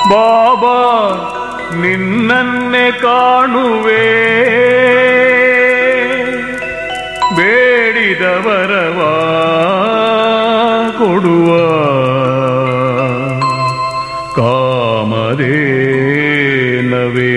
ಬಾಬಾ ನಿನ್ನನ್ನೇ ಕಾಣುವೆ ಬೇಡಿದವರವ ಕೊಡುವ ಕಾಮದೇನವೇ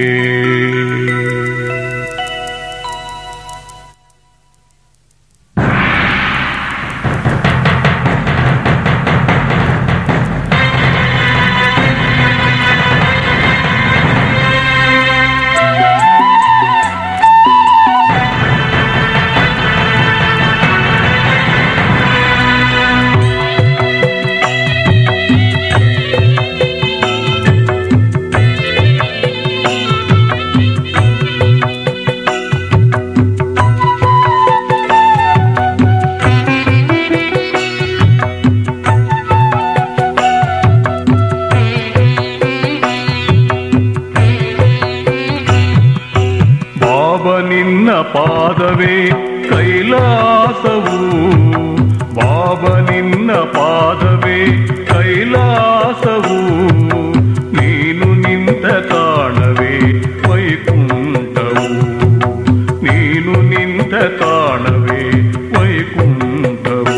ಬಾಬ ನಿನ್ನ ಪಾದವೇ ಕೈಲಾಸವು ಬಾಬ ನಿನ್ನ ಪಾದವೇ ಕೈಲಾಸವು ನೀನು ನಿಂತ ತಾಣವೇ ವೈಕುಂಠವು ನೀನು ನಿಂತ ತಾಣವೇ ವೈಕುಂಠವು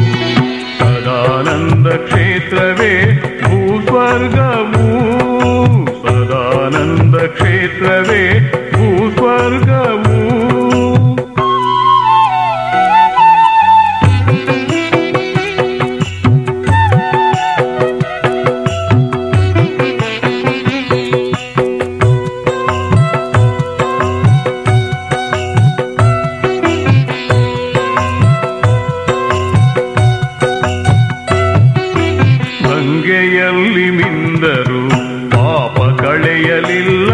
ಸದಾನಂದ ಕ್ಷೇತ್ರವೇ ಭೂಸ್ವರ್ಗವು ಸದಾನಂದ ಕ್ಷೇತ್ರವೇ ಭೂಸ್ವರ್ಗವು ಗಂಗೆಯಲ್ಲಿ ಮಿಂದರು ಪಾಪ ಕಳೆಯಲಿಲ್ಲ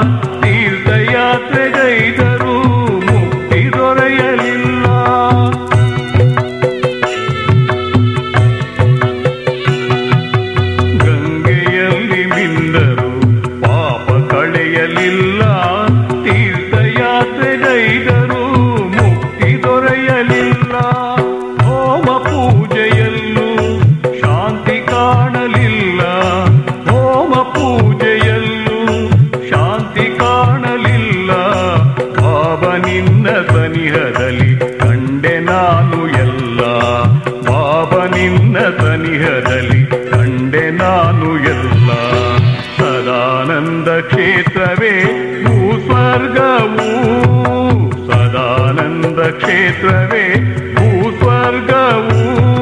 ತೀರ್ಥಯಾತ್ರೆಗೈದರು ಮುಕ್ತಿ ದೊರೆಯಲಿಲ್ಲ ಗಂಗೆಯಲ್ಲಿ ಮಿಂದರು ಪಾಪ ಕಳೆಯಲಿಲ್ಲ ತೀರ್ಥಯಾತ್ರೆಗೈದರು ಮುಕ್ತಿ ದೊರೆಯಲಿಲ್ಲ ಹೋಮ ಪೂಜೆಯಲ್ಲೂ ಶಾಂತಿ ಕಾಣಲಿಲ್ಲ ಹೋಮ ಪೂಜೆಯಲ್ಲೂ ಶಾಂತಿ ಕಾಣಲಿಲ್ಲ ಬಾಬ ನಿನ್ನ ಸನಿಹದಲ್ಲಿ ಕಂಡೆ ನಾನು ಎಲ್ಲ ಬಾಬ ನಿನ್ನ ಸನಿಹದಲ್ಲಿ ಕಂಡೆ ನಾನು ಎಲ್ಲ ಸದಾನಂದ ಕ್ಷೇತ್ರವೇ ಭೂಸ್ವರ್ಗವು ಸದಾನಂದ ಕ್ಷೇತ್ರವೇ ಭೂಸ್ವರ್ಗವು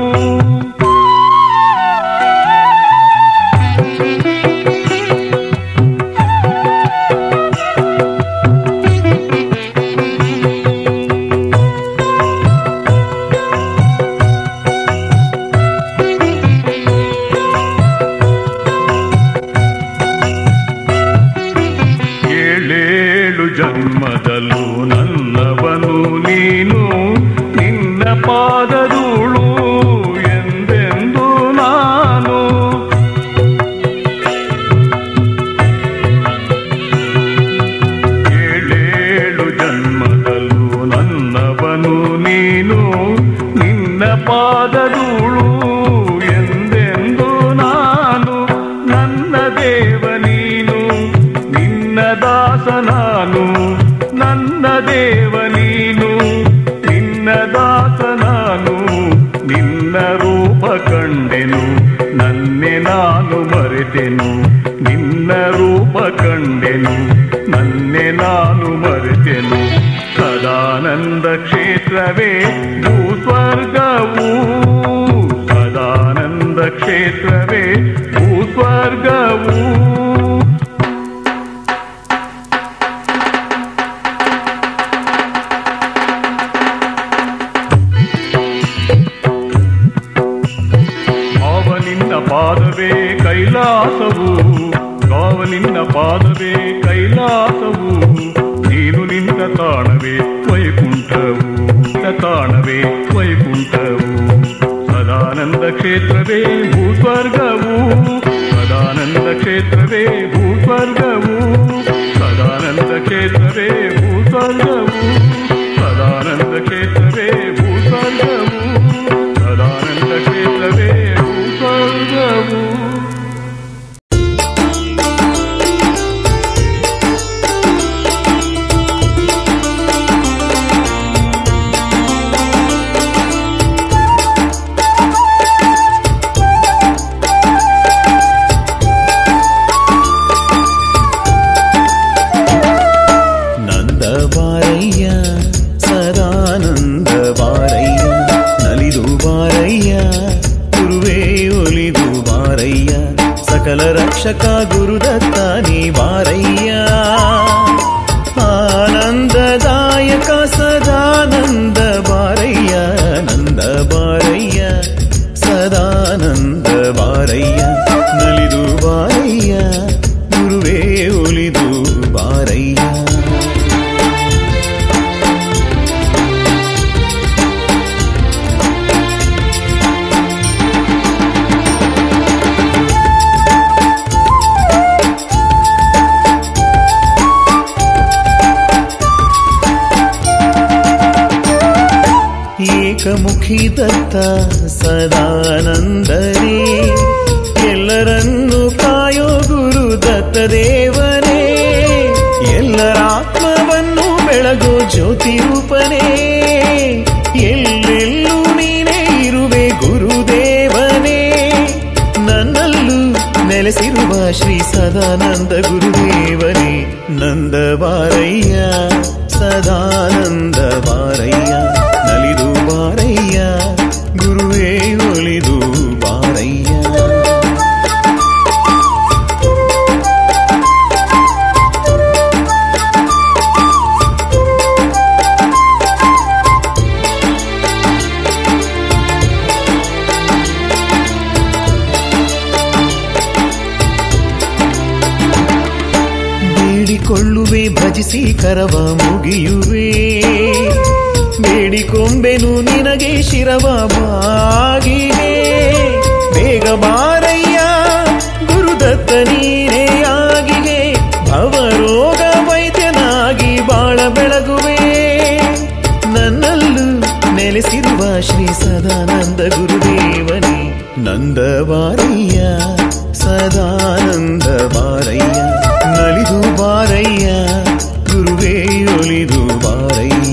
ಏಳೇಳು ಜನ್ಮದಲ್ಲೂ ನನ್ನವನು ನೀನು ನಿನ್ನ ಪಾದಧೂಳು ಎಂದೆಂದು ನಾನು ಏಳೇಳು ಜನ್ಮದಲ್ಲೂ ನನ್ನವನು ನೀನು ನಿನ್ನ ಪಾದಧೂಳು ಎಂದೆಂದು ನಾನು ನನ್ನ ದೇವ ನೀನು ನಿನ್ನ ದಾಸ ನಾನು ನನ್ನ ದೇವ ನೀನು ನಿನ್ನ ದಾಸ ನಾನು ನಿನ್ನ ರೂಪ ಕಂಡೆನು ನನ್ನೆ ನಾನು ಮರೆತೆನು ನಿನ್ನ ರೂಪ ಕಂಡೆನು ನನ್ನೆ ನಾನು ಮರೆತೆನು ಸದಾನಂದ ಕ್ಷೇತ್ರವೇ ಭೂಸ್ವರ್ಗವು ಸದಾನಂದ ಕ್ಷೇತ್ರವೇ ಭೂಸ್ವರ್ಗವು ಕಾವನಿನ್ನ ಪಾದವೇ ಕೈಲಾಸವು ಕಾವನಿನ್ನ ಪಾದವೇ ಕೈಲಾಸವು ನೀನು ನಿಂತ ತಾಣವೇ ವೈಕುಂಠವು ನಿಂತ ತಾಣವೇ ವೈಕುಂಠವು ಸದಾನಂದ ಕ್ಷೇತ್ರವೇ ಭೂಸ್ವರ್ಗವು ಸದಾನಂದ ಕ್ಷೇತ್ರವೇ ಭೂಸ್ವರ್ಗವು ಸದಾನಂದ ಕ್ಷೇತ್ರವೇ ಭೂಸ್ವರ್ಗವು ಸದಾನಂದ ಕ್ಷೇತ್ರವೇ ಭೂಸ್ವರ್ಗವು ಸದಾನಂದ ಕ್ಷೇತ್ರವೇ ಭೂಸ್ವರ್ಗವು ಸಕಲ ರಕ್ಷಕ ಗುರುದತ್ತ ನೀ ಬಾರಯ್ಯ ಆನಂದದಾಯಕ ಸದಾನಂದ ಬಾರಯ್ಯ ನಂದ ಬಾರಯ್ಯ ಸದಾನಂದ ಬಾರಯ್ಯ ನಲಿದು ಬಾರಯ್ಯ ಗುರುವೇ ಒಲಿದು ಬಾರಯ್ಯ ಏಕಮುಖಿ ದತ್ತ ಸದಾನಂದನೇ ಎಲ್ಲರನ್ನು ಕಾಯೋ ಗುರು ದತ್ತ ದೇವನೇ ಎಲ್ಲರ ಆತ್ಮವನ್ನು ಬೆಳಗೋ ಜ್ಯೋತಿ ರೂಪನೇ ಎಲ್ಲೆಲ್ಲೂ ನೀನೇ ಇರುವೆ ಗುರುದೇವನೇ ನನ್ನಲ್ಲೂ ನೆಲೆಸಿರುವ ಶ್ರೀ ಸದಾನಂದ ಗುರುದೇವನೇ ನಂದ ಬಾರಯ್ಯ ಸದಾನಂದ ಬಾರಯ್ಯ ನಲಿದು ಬಾರಯ್ಯ ಗುರುವೇ ಒಲಿದು ಬಾರಯ್ಯ ಬೇಡಿಕೊಳ್ಳುವೆ ಭಜಿಸಿ ಕರವ ಮುಗಿಯುವೆ ಬೇಡಿಕೊಂಬೆನು ನಿನಗೆ ಶಿರವ ಬಾಗಿಗೆ ಬೇಗ ಬಾರಯ್ಯ ಗುರುದತ್ತ ನೀನೇ ಆಗಿಗೆ ಭವರೋಗ ವೈದ್ಯನಾಗಿ ಬಾಳ ಬೆಳಗುವೆ ನನ್ನಲ್ಲೂ ನೆಲೆಸಿರುವ ಶ್ರೀ ಸದಾನಂದ ಗುರುದೇವನೇ ನಂದ ಬಾರಯ್ಯ ಸದಾನಂದ ಬಾರಯ್ಯ ನಲಿದು ಬಾರಯ್ಯ ಗುರುವೇ ಒಲಿದು ಬಾರಯ್ಯ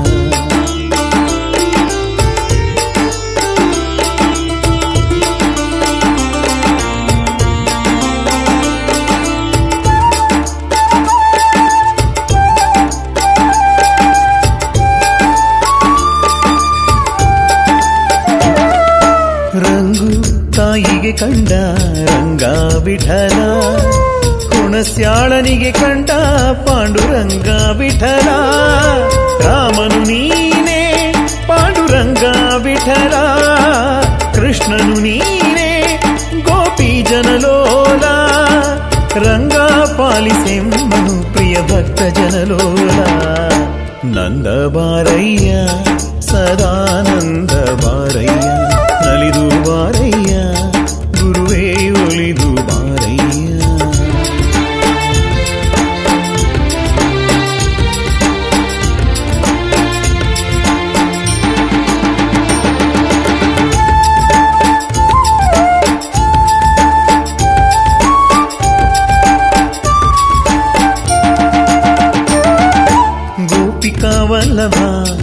ರಂಗು ತಾಯಿಗೆ ಕಂಡ ರಂಗ ವಿಠಲ ಹುಣಸ್ಯಾಳನಿಗೆ ಕಂಡ ಪಾಂಡುರಂಗ ವಿಠಲ ರಾಮನು ನೀನೇ ಪಾಂಡುರಂಗ ವಿಠಲ ಕೃಷ್ಣನು ನೀನೇ ಗೋಪಿ ಜನಲೋಲ ರಂಗ ಪಾಲಿಸೆಮ್ಮನು ಪ್ರಿಯ ಭಕ್ತ ಜನಲೋಲ ನಂದ ಬಾರಯ್ಯ ಸದಾನಂದ ಬಾರಯ್ಯ ನಲಿದು ಬಾರಯ್ಯ ಗುರುವೇ ಒಲಿದು ಬಾರಯ್ಯ ಗೋಪಿಕಾ ವಲ್ಲಭ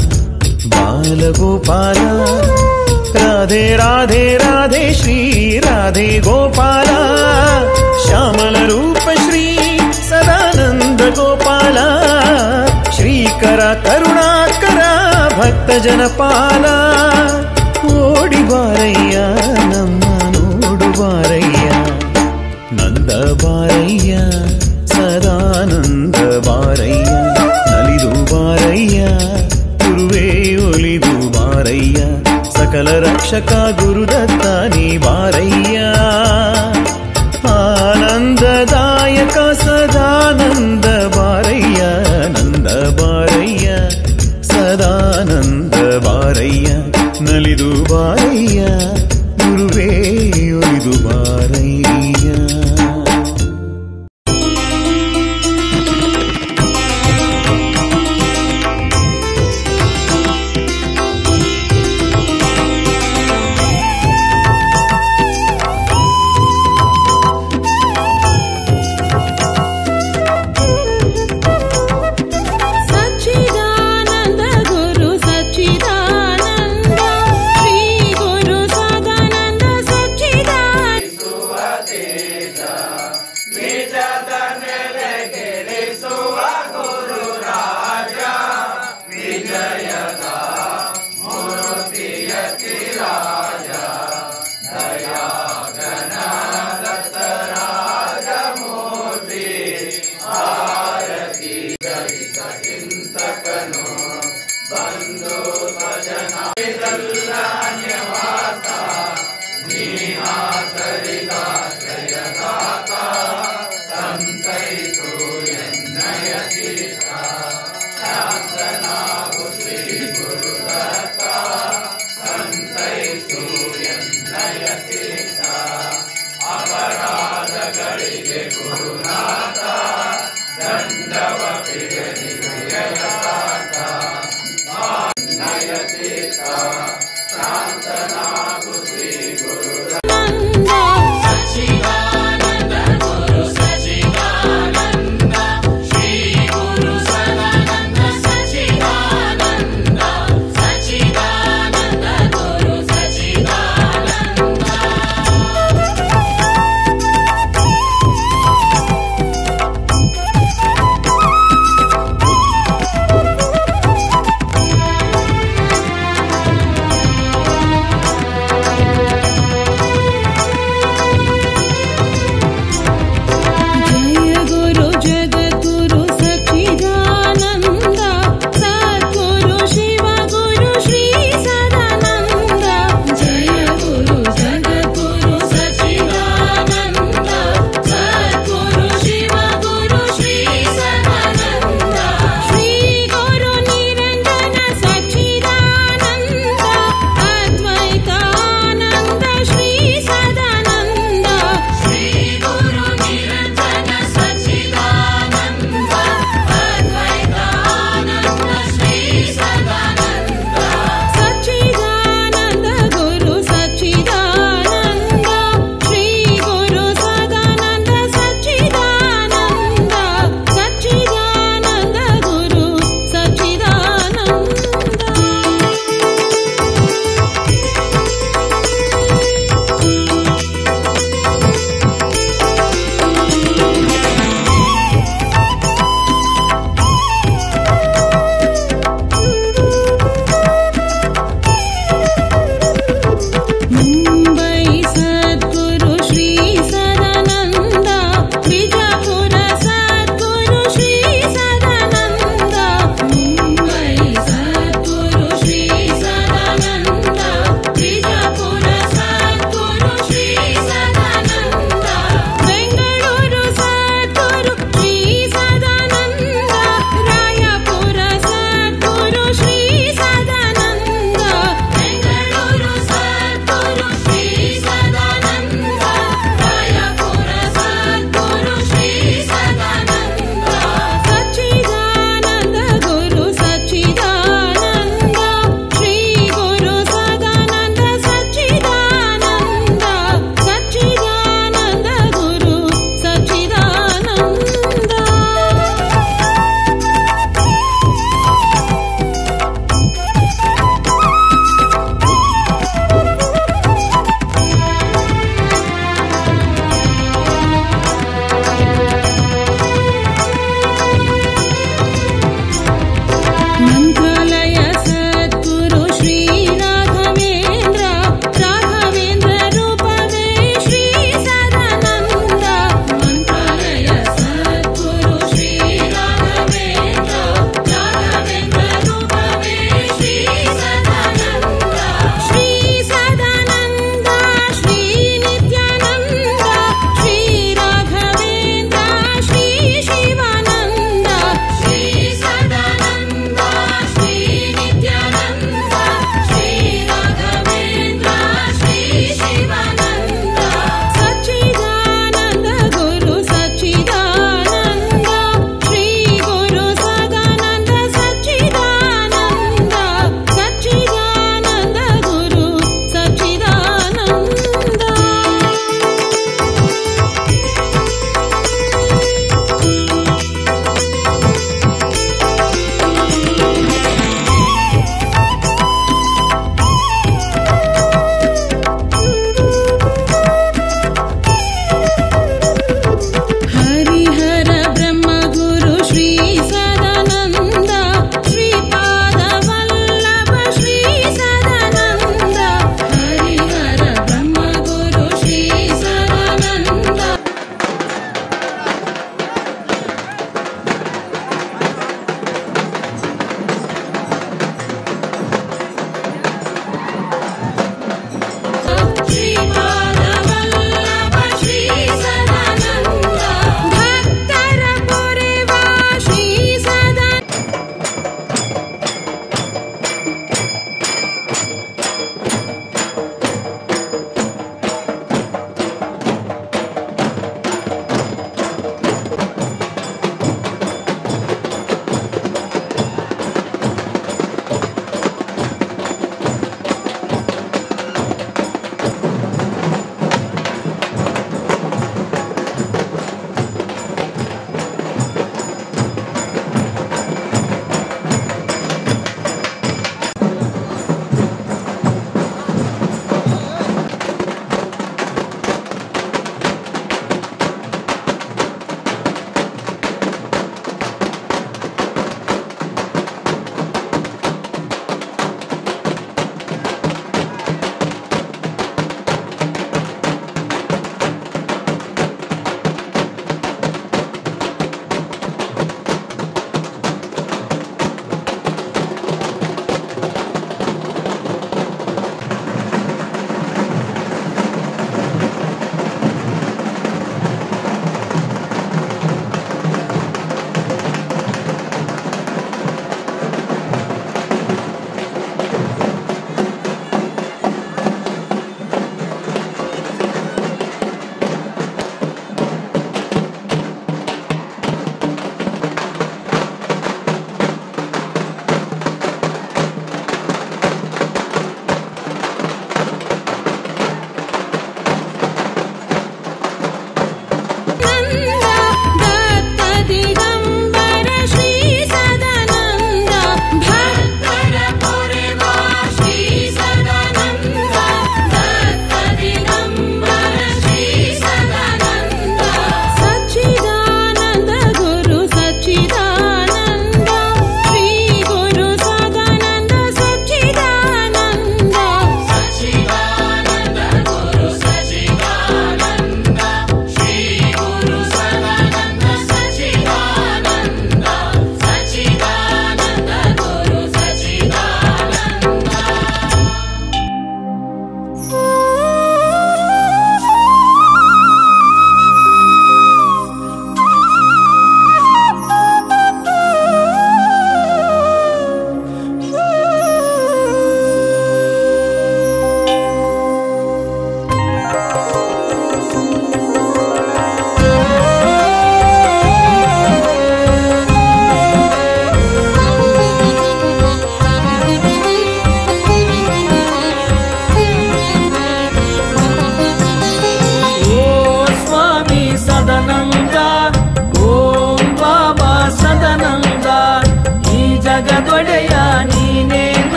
ಬಾಲಗೋಪಾಲ ರಾಧೆ ರಾಧೆ ರಾಧೆ ಶ್ರೀ ರಾಧೆ ಗೋಪಾಲ ಶ್ಯಾಮಲ ರೂಪ ಶ್ರೀ ಸದಾನಂದ ಗೋಪಾಲ ಶ್ರೀಕರ ಕರುಣಾಕರ ಭಕ್ತ ಜನಪಾಲ ಓಡಿ ಬಾರಯ್ಯ ನಮ್ಮ ನೋಡು ಬಾರಯ್ಯ ನಂದ ಬಾರಯ್ಯ ಸದಾನಂದ ಬಾರಯ್ಯ ನಲಿದು ಬಾರಯ್ಯ ಗುರುವೇ ಒಲಿದು ಬಾರಯ್ಯ ಸಕಲ ರಕ್ಷಕ ಗುರುದತ್ತ ನೀ ಬಾರಯ್ಯ ಆನಂದದಾಯಕ ಸದಾನಂದ ಬಾರಯ್ಯ ನಂದ ಬಾರಯ್ಯ ಸದಾನಂದ ಬಾರಯ್ಯ ನಲಿದು ಬಾರಯ್ಯ ಗುರುವೇ ಒಲಿದು ಬಾರಯ್ಯ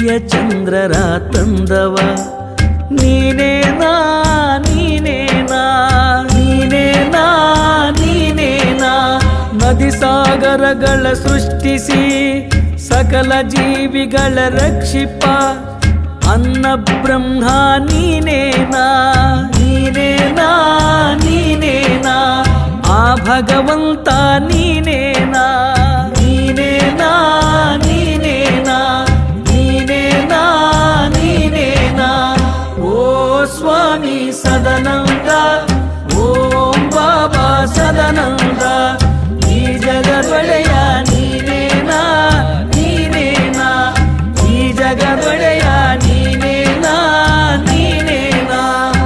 ಸೂರ್ಯ ಚಂದ್ರರ ತಂದವ ನೀನೇನಾ ನೀನೇನಾ ನೀನೇನಾ ನೀನೇನಾ ನದಿ ಸಾಗರಗಳ ಸೃಷ್ಟಿಸಿ ಸಕಲ ಜೀವಿಗಳ ರಕ್ಷಿಪ ಅನ್ನ ಬ್ರಹ್ಮ ನೀನೇನಾ ನೀನೇನಾ ನೀನೇನಾ ಆ ಭಗವಂತ ನೀನೇನಾ ನೀನೇನಾ ನೀನೇನಾ ನೀನೇನಾ ನೀನೇನಾ ಓ ಸ್ವಾಮಿ ಸದನಂದ ಓಂ ಬಾಬಾ ಸದನಂದ ಈ ಜಗದೊಡೆಯ ನೀನೇನಾ ನೀನೇನಾ ಈ ಜಗದೊಡೆಯ ನೀನೇನಾ ನೀನೇನಾ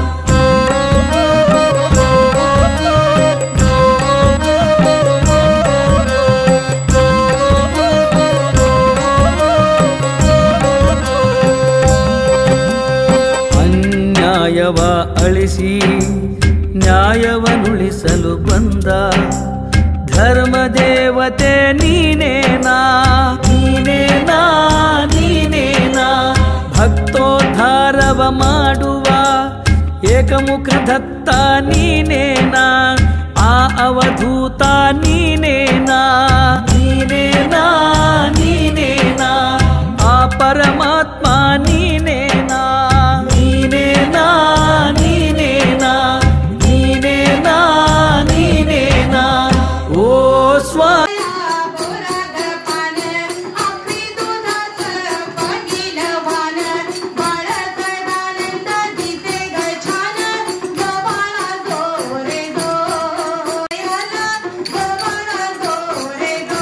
ಅನ್ಯಾಯವ ಅಳಿಸಿ ನ್ಯಾಯವನ್ನುಳಿಸಲು ಬಂದ ಧರ್ಮ ದೇವತೆ ನೀನೇನಾ ನೀನೇನಾ ನೀನೇನಾ ಭಕ್ತೋದ್ಧಾರವ ಮಾಡುವ ಏಕಮುಖ ದತ್ತ ನೀನೇನಾ ಆ ಅವಧೂತ ನೀನೇನಾ ನೀನೇನಾ ನೀನೇನಾ ಆ ಪರಮಾತ್ಮ ನೀನೇನಾ ನೀನೇನಾ ನೀನೇನಾ ನೀನೇನಾ ನೀನೇನಾ ಓ ಸ್ವಾ बोराग पान आपली दुधाचं पाटील वान बाळक आनंद दिसे गछान गबाळा दोरे दो गबाळा दोरे दो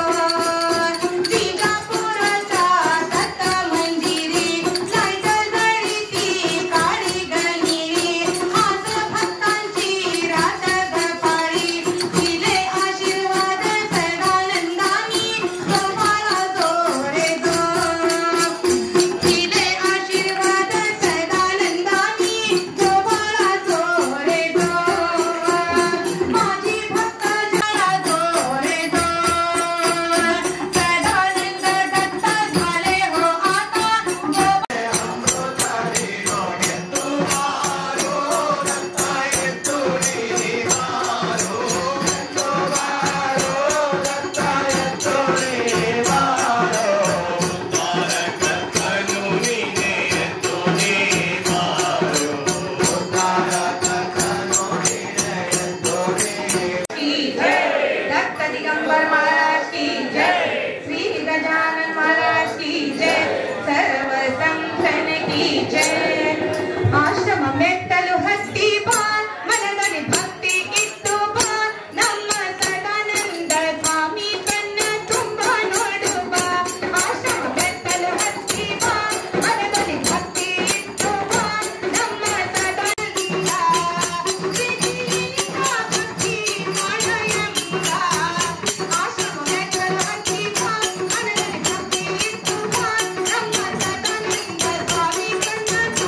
विजापूरच्या दत्त मंदिरी लाईट गळीती काळी गणिरी आज भक्तांची रात गपाळी दिले आशीर्वाद सदानंदानी गबाळा दोरे दो दिले आशीर्वाद सदानंदानी गबाळा दोरे दो माझी भक्त जरा दोरे दो सदानंद दत्त झाले हो आता गबाळा दत्त दिगंबर महाराज की जय श्री गजानन महाराज की जय सर्व संतन की जय ಆಶ್ರಮ ಮೆಟ್ಟಲು ಹತ್ತಿ ಬಾ ಮನದಲ್ಲಿ ಭಕ್ತಿ ಇಟ್ಟು ಬಾ ನಮ್ಮ ಸದಾನಂದ ಸ್ವಾಮಿ ಕಣ್ಣ ತುಂಬ ನೋಡು ಬಾ ಆಶ್ರಮ ಮೆಟ್ಟಲು ಹತ್ತಿ ಬಾ ಮನದಲ್ಲಿ ಭಕ್ತಿ ಇಟ್ಟು ಬಾ ನಮ್ಮ ಸದಾನಂದ ಶ್ರೀನಿವಾಸ ಭಕ್ತಿ ಮಾಡಯಂಬ ಆಶ್ರಮ ಮೆಟ್ಟಲು ಹತ್ತಿ ಬಾ ಮನದಲ್ಲಿ ಭಕ್ತಿ ಇಟ್ಟು ಬಾ ನಮ್ಮ ಸದಾನಂದ ಸ್ವಾಮಿ ಕಣ್ಣ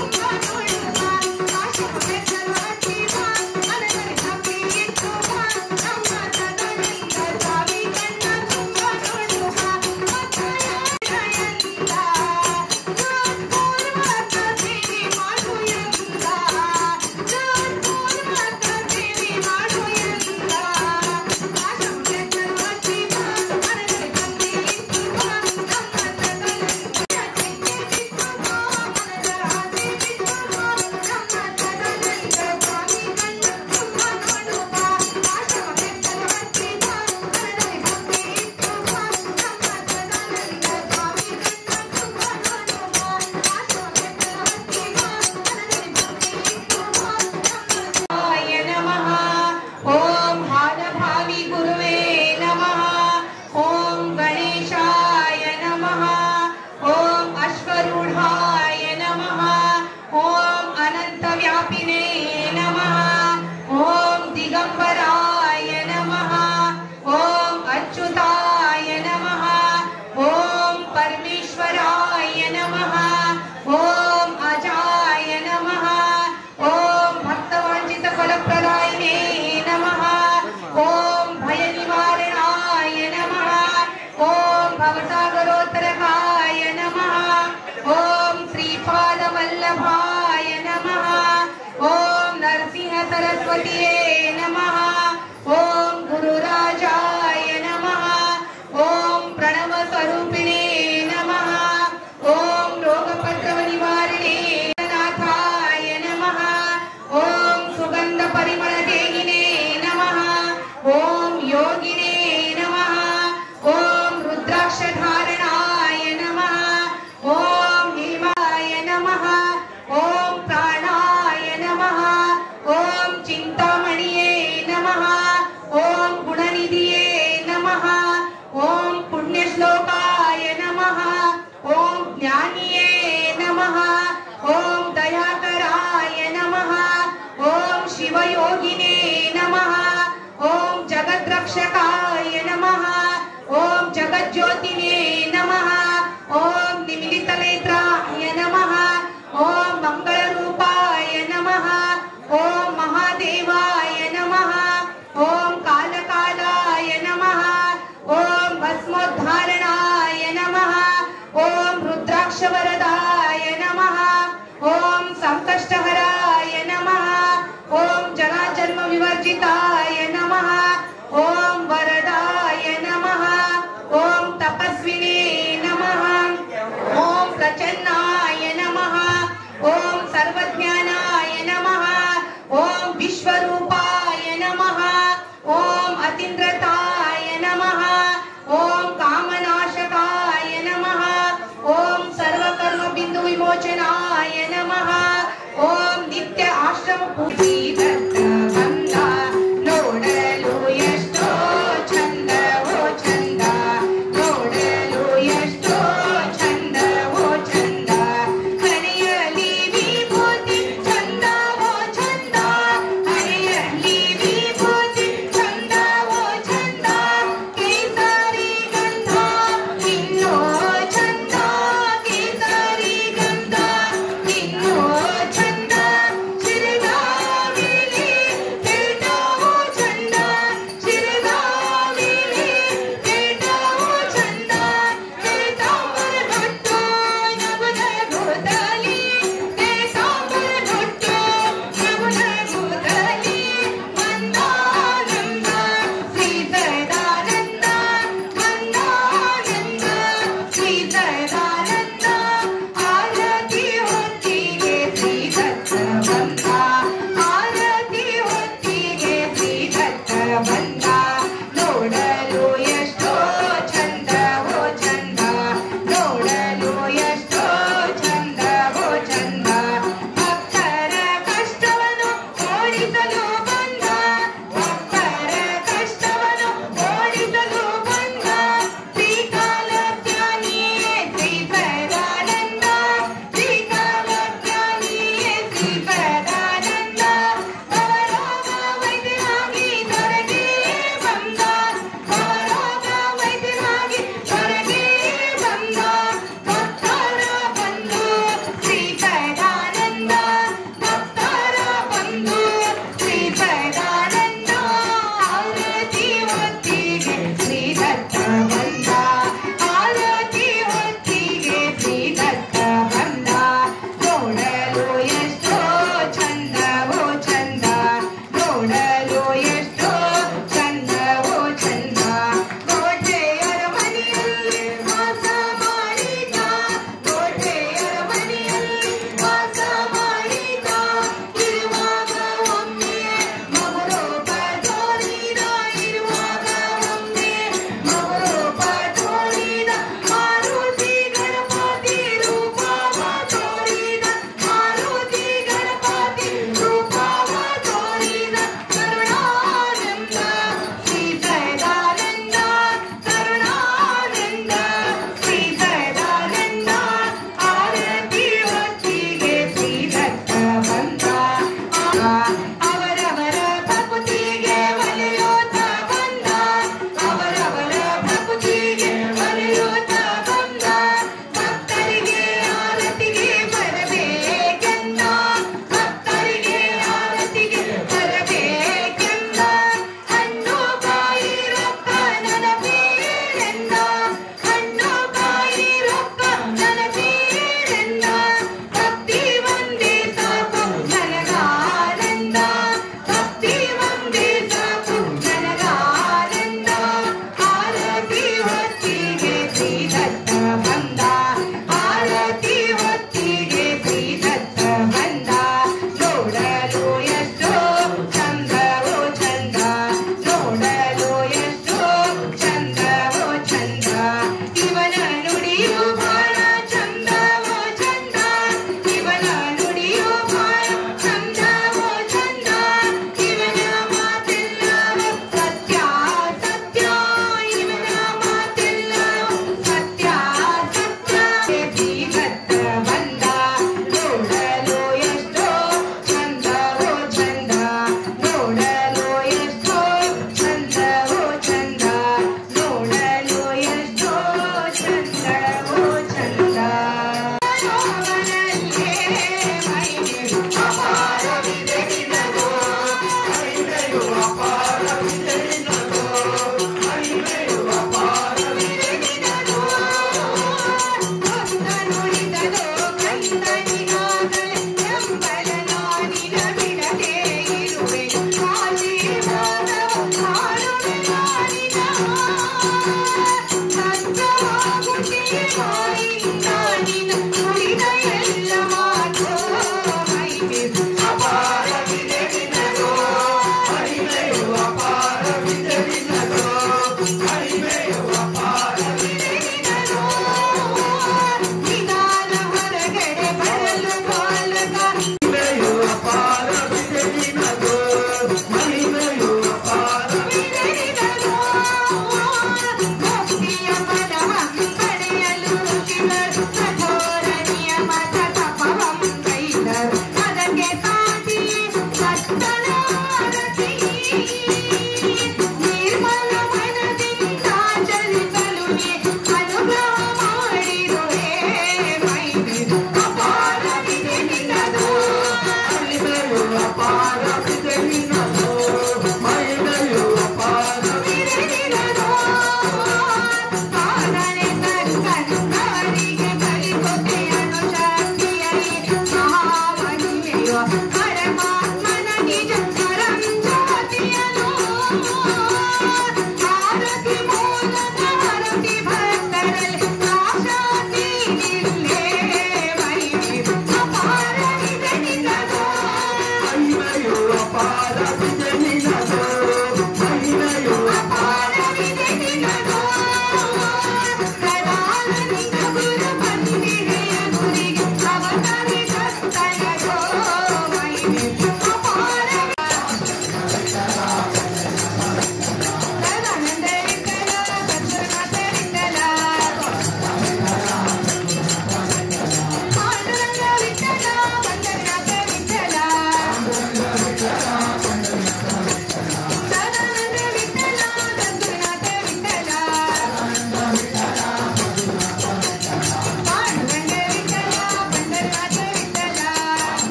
ಗಣಪತಿಯೇ ನಮಃ ಓಂ ಗುರುರಾಜಾಯ ನಮಃ ಓಂ ಪ್ರಣವ ಸ್ವರೂಪಿಣೇ ನಮಃ ಓಂ ರೋಗಪತ್ರವ ನಿವಾರಣೆ ನಾಥಾಯ ನಮಃ ಓಂ ಸುಗಂಧ ಪರಿಮಳ ದೇಹಿನೇ ನಮಃ ಓಂ ಯೋಗಿನೇ ನಮಃ ಓಂ ರುದ್ರಾಕ್ಷಧಾರಣಾಯ ನಮಃ ಓಂ ಹೇಮಾಯ ನಮಃ ಓಂ ಪ್ರಾಣಾಯ ನಮಃ ಓಂ ಚಿಂತಾಮಣಿಯೇ ನಮಃ ಓಂ ಗುಣನಿಧಿಯೇ ನಮಃ ಓಂ ಪುಣ್ಯಶ್ಲೋಕಾಯ ನಮಃ ಓಂ ಜ್ಞಾನಿಯೇ ನಮಃ ಓಂ ದಯಾಕರಾಯ ನಮಃ ಓಂ ಶಿವಯೋಗಿನೇ ನಮಃ ಓಂ ಜಗದ್ರಕ್ಷಕಾಯ ನಮಃ ಓಂ ಜಗಜ್ಯೋತಿನೇ ನಮಃ ಓಂ ನಿಮಿಲಿತನೇತ್ರಾಯ ನಮಃ ಓಂ ಮಂಗಳರೂಪಾಯ ನಮಃ ಓಂ ಮಹಾದೇವಾಯ ನಮಃ ಓಂ ಕಾಲಕಾಲಾಯ ನಮಃ ಓಂ ಭಸ್ಮೋದ್ಧಾರಣಾಯ ನಮಃ ಓಂ ರುದ್ರಾಕ್ಷವರದಾಯ ನಮಃ ಓಂ ಸಂಕಷ್ಟಹರಾಯ ನಮಃ ಓಂ ಜರಾಜನ್ಮ ವಿವರ್ಜಿತಾಯ ನಮಃ ಓಂ ವರದಾಯ ನಮಃ ಓಂ ತಪಸ್ವಿನೇ ನಮಃ ಓಂ ಪ್ರಚನ್ನಾಯ ನಮಃ ಓಂ ಸರ್ವಜ್ಞಾನಾಯ ನಮಃ ಓಂ ವಿಶ್ವರೂಪಾಯ ನಮಃ ಓಂ ಅತೀಂದ್ರತಾಯ ನಮಃ ಓಂ ಕಾಮನಾಶಕಾಯ ನಮಃ ಓಂ ಸರ್ವಕರ್ಮ ಬಿಂದು ವಿಮೋಚನಾಯ ನಮಃ ಓಂ ನಿತ್ಯ ಆಶ್ರಮ ಪೂಜಿ ದತ್ತ ಬಂದ ನೋಡಲು ಎಷ್ಟೋ ಚಂದವೋ ಚಂದ ನೋಡಲು ಎಷ್ಟೋ ಚಂದವೋ ಚಂದ ಹಣೆಯಲಿ ವಿಭೂತಿ ಚಂದವೋ ಚಂದ ಹಣೆಯಲಿ ವಿಭೂತಿ ಚಂದವೋ ಚಂದ ಕೇಸರಿ ಗಂಧ ಇನ್ನೋ ಚಂದ ಕೇಸರಿ ಗಂಧ ಇನ್ನೋ ಚಂದ ಸಿರಿಗಾರ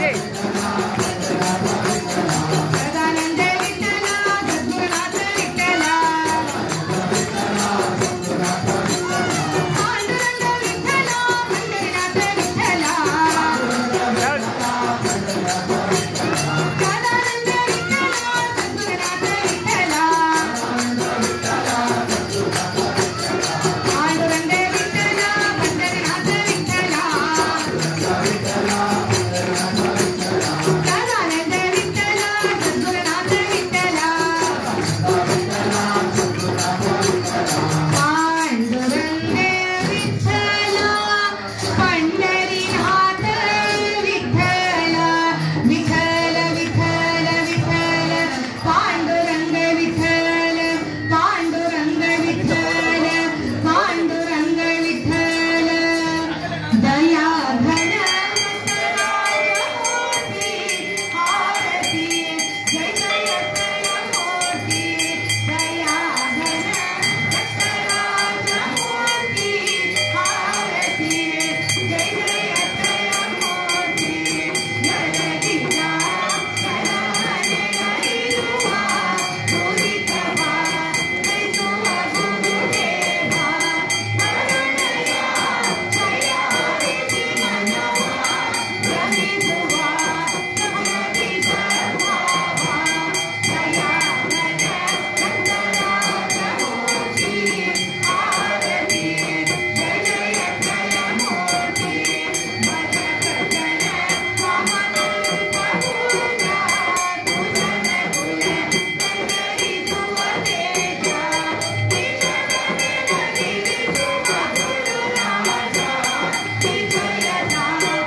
ಸದಾನಂದ ವಿಠಲ ಸದ್ಗುರುನಾಥ ವಿಠಲ ಪಾಂಡುರಂಗ ವಿಠಲ ಪಂಡರಿನಾಥ ವಿಠಲ ಸದಾನಂದ ವಿಠಲ ಸದ್ಗುರುನಾಥ ವಿಠಲ ಪಾಂಡುರಂಗ ವಿಠಲ ಪಂಡರಿನಾಥ ವಿಠಲ ಸದಾನಂದ ವಿಠಲ ಸದ್ಗುರುನಾಥ ವಿಠಲ ಪಾಂಡುರಂಗ ವಿಠಲ ಪಂಡರಿನಾಥ ವಿಠಲ ವಿಠಲ ವಿಠಲ ವಿಠಲ ಪಾಂಡುರಂಗ ವಿಠಲ ಪಾಂಡುರಂಗ ವಿಠಲ ಪಾಂಡುರಂಗ ವಿಠಲ ದಯಾಘನ ನಟರಾಜಮೂರ್ತಿ ಆರತಿ ಜಯ ಜಯ ಜಯ ಮೂರ್ತಿ ದಯಾಘನ ನಟರಾಜಮೂರ್ತಿ ಆರತಿ ಜಯ ಜಯ ಜಯ ಮೂರ್ತಿ ಜಗದಿನ ಶರಣನೆಯರಿರುವ ನುರಿತವ ಕೈಸುವ ಗುರುದೇವ ಕರುಣೆಯ ಜಯಾರಿಸಿ ಮನವ ರಮಿಸುವ ಜಗದಿ ಸರ್ವವ ಜಯ ಗಣ ಚಂದ್ರರಾಜಮೂರ್ತಿ ಆರತಿ ಜಯ ಜಯ ಜಯ ಮೂರ್ತಿ ಭಜ ಭಜನ ಮಮನೂಪ ಪೂಜ ಪೂಜನ ಕುಲ ಕೈಗರಿಸುವ ತೇಜ ನಿಜನವಿರಗಿರಿಸುವ ಗುರುರಾಜ ವಿಜಯದ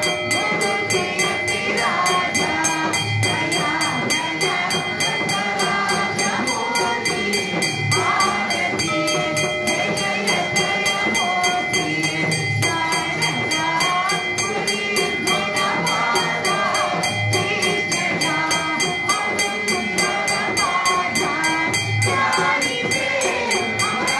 ಗುರುತಿಯತಿ ರಾಜ ಜಯ ಗಣ ಚಂದ್ರರಾಜಮೂರ್ತಿ ಆರತಿ ಜಯ ಜಯ ಜಯ ಮೂರ್ತಿ ಶಾರದಾ ಪುರಿ ಗುಣವಾದ ಶ್ರೀಜಯ ಅನುಸುಂದರ ಪಾದ ಧ್ಯಾನಿಸೆ ಅಮರ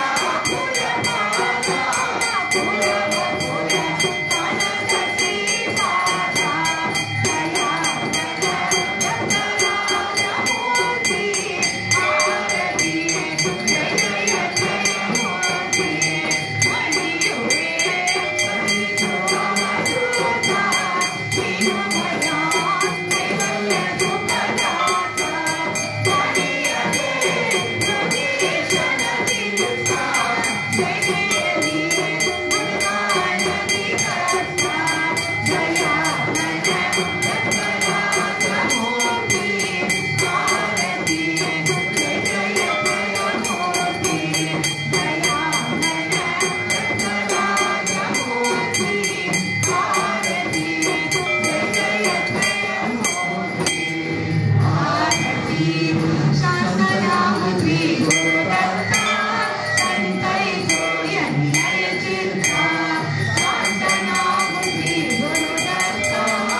ಕುಲಪಾದ ಕುಲವ ಕುಲ ಕನಕ ಶ್ರೀಪಾದ ಜಯ ಗಣ ಚಂದ್ರರಾಜಮೂರ್ತಿ ಆರತಿ ಜಯ ಜಯ ಜಯ ಮೂರ್ತಿ ಮಣಿಯುವೆ ಮಣಿಸುವ ಮಧುರ ಶ್ರೀಮಯ ಕೈವಲ್ಯ ಸುಖದಾತ ಮಣಿಯದೆ ಯೋಗೀಶನ ತಿರುಸ ಜಯದಿ ಮುರುಗಾನದಿ ಕರ್ತ ಜಯ ಗಣ ಚಂದ್ರರಾಜಮೂರ್ತಿ ಆರತಿ ಜಯ ಜಯ ಜಯ ಮೂರ್ತಿ ಜಯ ಗಣ ಚಂದ್ರರಾಜಮೂರ್ತಿ ಆರತಿ ಜಯ ಜಯ ಜಯ ಮೂರ್ತಿ ಆರತಿ ಶಾಸನಾಮುದ್ರಿ ಗುರುದತ್ತ ಸಂತೈಸು ಎನ್ನಯ ಚಿತ್ತ ಶಾಸನಾಮುದ್ರಿ ಗುರುದತ್ತ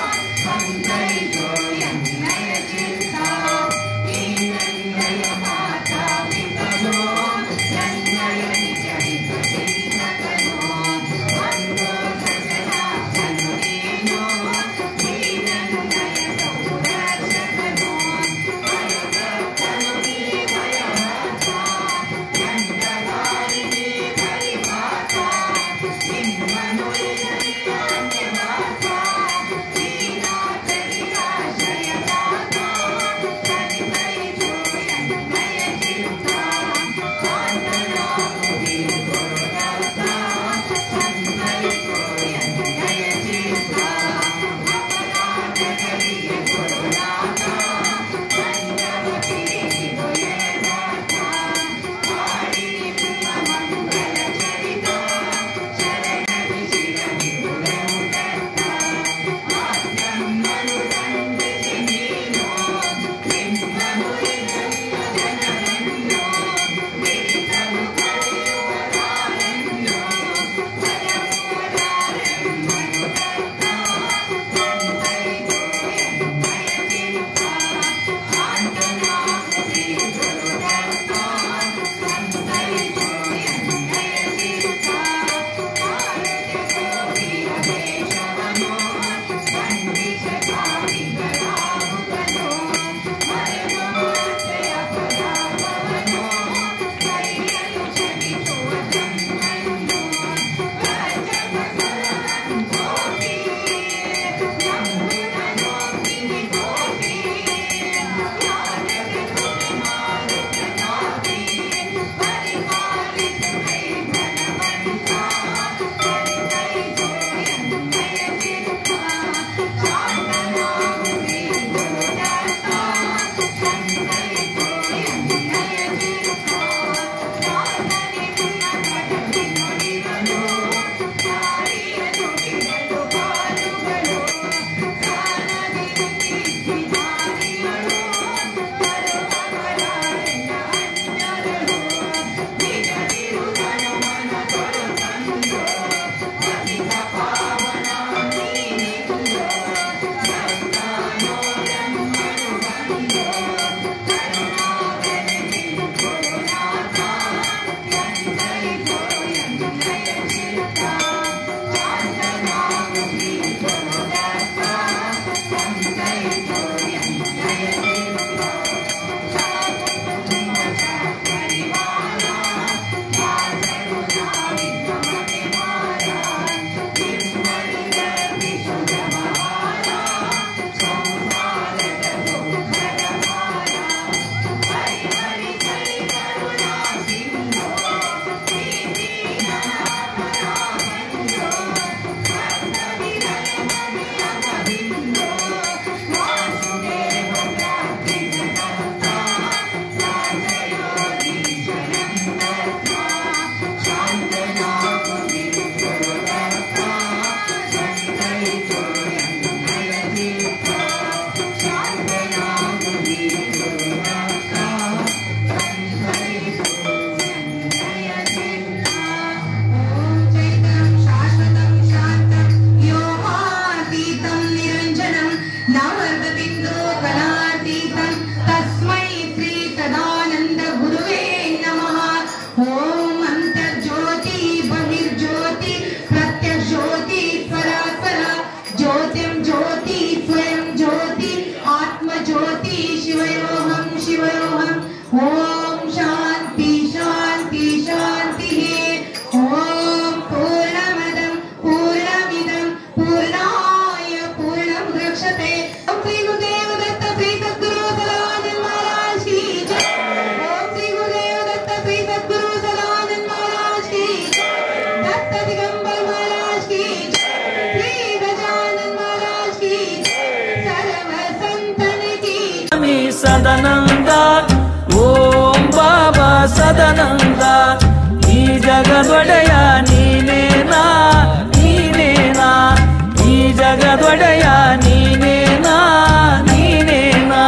ಸಂತೈಸು ಎನ್ನಯ ಚಿತ್ತ ಈ ನನ್ನಯ ಮಾತಾ ಪಿತನೋ ನನ್ನಯ ನಿಜ ಹಿತ ಚಿಂತಕನೋ ಒಂದು ಸಜನ ತನು ನೀನೋ ನೀನನು ನಯ ಸಂರಕ್ಷಕನೋ ಭಯಭಕ್ತನು ನೀ ಭಯಭಕ್ತ ಚಂದ್ರಧಾರಿಣಿ ಪರಿಭಾತ ನಿಮ್ಮನು ನಿಜ ನಿಜ ಭಾತ ಶ್ರೀನಾಥ ನಿರಾಶ नामर्दबिन्दु कलातीतं तस्मै श्री सदानन्द गुरुवे नमः ॐ अन्तर्ज्योति बहिर्ज्योति प्रत्यज्योति स्वरासरा ज्योतिं ज्योति स्वयं ज्योति आत्मज्योति शिवयोऽहं शिवयोऽहं ॐ शान्ति शान्ति शान्तिः ॐ पूर्णमदं पूर्णमिदं पूर्णाय पूर्णं रक्षते ॐ श्री गुरुदेव दत्त श्री सद्गुरु सदानंद महाराज की जय ॐ श्री गुरुदेव दत्त श्री सद्गुरु सदानंद महाराज की जय दत्त दिगंबर महाराज की जय श्री गजानन महाराज की जय सर्व संतन की जय ಸ್ವಾಮಿ ಸದನಂದ ಓಂ ಬಾಬಾ ಸದನಂದ ಈ ಜಗದೊಡೆಯ ನೀನೇನಾ ನೀನೇನಾ ಈ ಜಗದೊಡೆಯ ನೀನೇನಾ ನೀನೇನಾ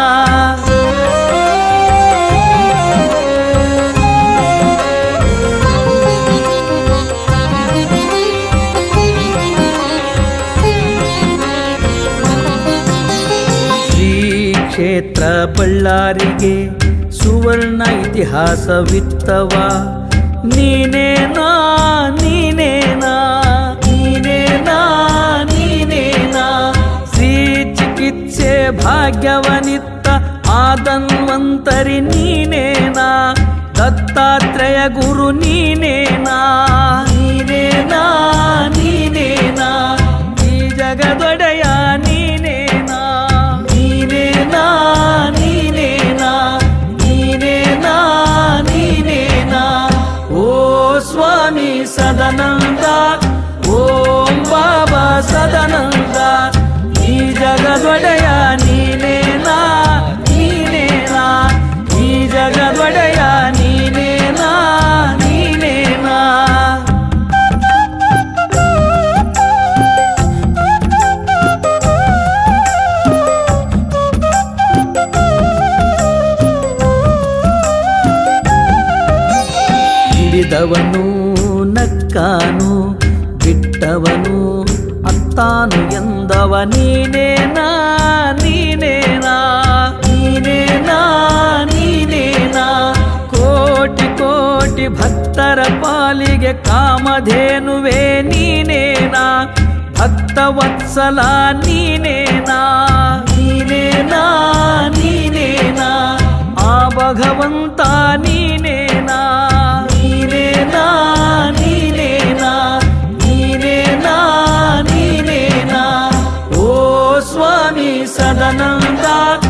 ಶ್ರೀ ಕ್ಷೇತ್ರ ಬಳ್ಳಾರಿಗೆ ಸುವರ್ಣ ಇತಿಹಾಸವಿತ್ತವ ನೀನೇನಾ ನೀನೇನಾ ನೀನೇನಾ ನೀನೇನಾ ಶ್ರೀ ಚಿಕಿತ್ಸೆ ಭಾಗ್ಯವನಿತ್ತ ಆದನ್ವಂತರಿ ನೀನೇನಾ ದತ್ತಾತ್ರೇಯ ಗುರು ನೀನೇನಾ ನೀನೇನಾ ನೀನೇನಾ ಈ ಜಗದೊಡೆಯ ನೀನೇನಾ ನೀನೇನಾ ನೀನೇನಾ ನೀನೇನಾ ನೀನೇನಾ ಓ ಸ್ವಾಮಿ ಸದನಂದ ಓಂ ಬಾಬಾ ಸದನಂದ ಈ ಜಗದೊಡೆಯ ನೀನೇನಾ ನೀನೇನಾ ಈ ಜಗದೊಡೆಯ ನೀನೇನಾ ನೀನೇನಾ ಹಿಡಿದವನು ನಕ್ಕಾನು ಬಿಟ್ಟವನು ಅತ್ತಾನು ಎಂದವ ನೀನೇನಾ ನೀನೇನಾ ನೀನೇನಾ ನೀನೇನಾ ಕೋಟಿ ಕೋಟಿ ಭಕ್ತರ ಪಾಲಿಗೆ ಕಾಮಧೇನುವೆ ನೀನೇನಾ ಭಕ್ತ ವತ್ಸಲ ನೀನೇನಾ ನೀನೇನಾ ನೀನೇನಾ ಆ ಭಗವಂತ ನೀನೇನಾ ನೀನೇನಾ ನೀನೇನಾ ನೀನೇನಾ ನೀನೇನಾ ಓ ಸ್ವಾಮಿ ಸದನಂದ